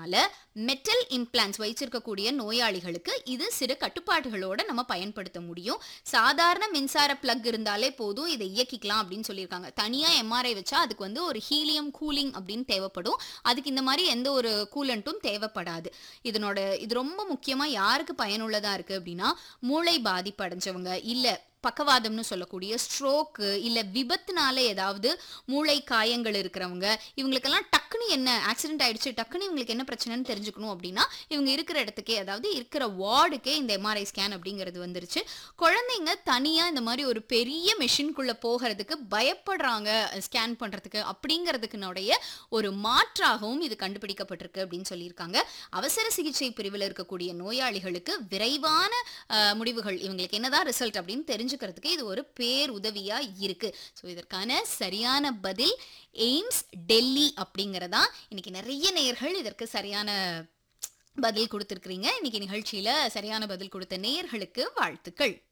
இருக்கிறதுனால metal implants வைச்சிருக்கக்கூடிய நோயாளிகளுக்கு இது சிறு கட்டுப்பாடுகளோட நம்ம பயன்படுத்த முடியும் சாதாரண மின்சார பிளக் இருந்தாலே போதும் இதை இயக்கிக்கலாம் அப்படின்னு சொல்லியிருக்காங்க தனியா எம்ஆர்ஐ வச்சா அதுக்கு வந்து ஒரு ஹீலியம் கூலிங் அப்படின்னு தேவைப்படும் அதுக்கு இந்த மாதிரி எந்த ஒரு கூலண்ட்டும் தேவைப்படாது இதனோட இது ரொம்ப முக்கியமா யாருக்கு பயனுள்ளதா இருக்கு அப்படின்னா மூளை பாதிப்பு அடைஞ்சவங்க இல்ல பக்கவாதம்னு சொல்லக்கூடிய ஸ்ட்ரோக்கு இல்ல விபத்துனால ஏதாவது மூளை காயங்கள் இருக்கிறவங்க இவங்களுக்கெல்லாம் டக்குன்னு என்ன ஆக்சிடென்ட் ஆயிடுச்சு டக்குன்னு இவங்களுக்கு என்ன பிரச்சனைன்னு தெரிஞ்சுக்கணும் அப்படின்னா இவங்க இருக்கிற இடத்துக்கே அதாவது இருக்கிற வார்டுக்கே இந்த எம்ஆர்ஐ ஸ்கேன் அப்படிங்கிறது வந்துருச்சு குழந்தைங்க தனியா இந்த மாதிரி ஒரு பெரிய மெஷின்குள்ள போகிறதுக்கு பயப்படுறாங்க ஸ்கேன் பண்றதுக்கு அப்படிங்கிறதுக்குனுடைய ஒரு மாற்றாகவும் இது கண்டுபிடிக்கப்பட்டிருக்கு அப்படின்னு சொல்லியிருக்காங்க அவசர சிகிச்சை பிரிவில் இருக்கக்கூடிய நோயாளிகளுக்கு விரைவான அஹ், முடிவுகள் இவங்களுக்கு என்னதான் ரிசல்ட் அப்படின்னு தெரிஞ்சுக்கிறதுக்கு இது ஒரு பேர் உதவியா இருக்கு ஸோ இதற்கான சரியான பதில் எய்ம்ஸ் டெல்லி அப்படிங்கிறதா இன்னைக்கு நிறைய நேயர்கள் இதற்கு சரியான பதில் கொடுத்துருக்கிறீங்க இன்னைக்கு நிகழ்ச்சியில சரியான பதில் கொடுத்த நேயர்களுக்கு வாழ்த்துக்கள்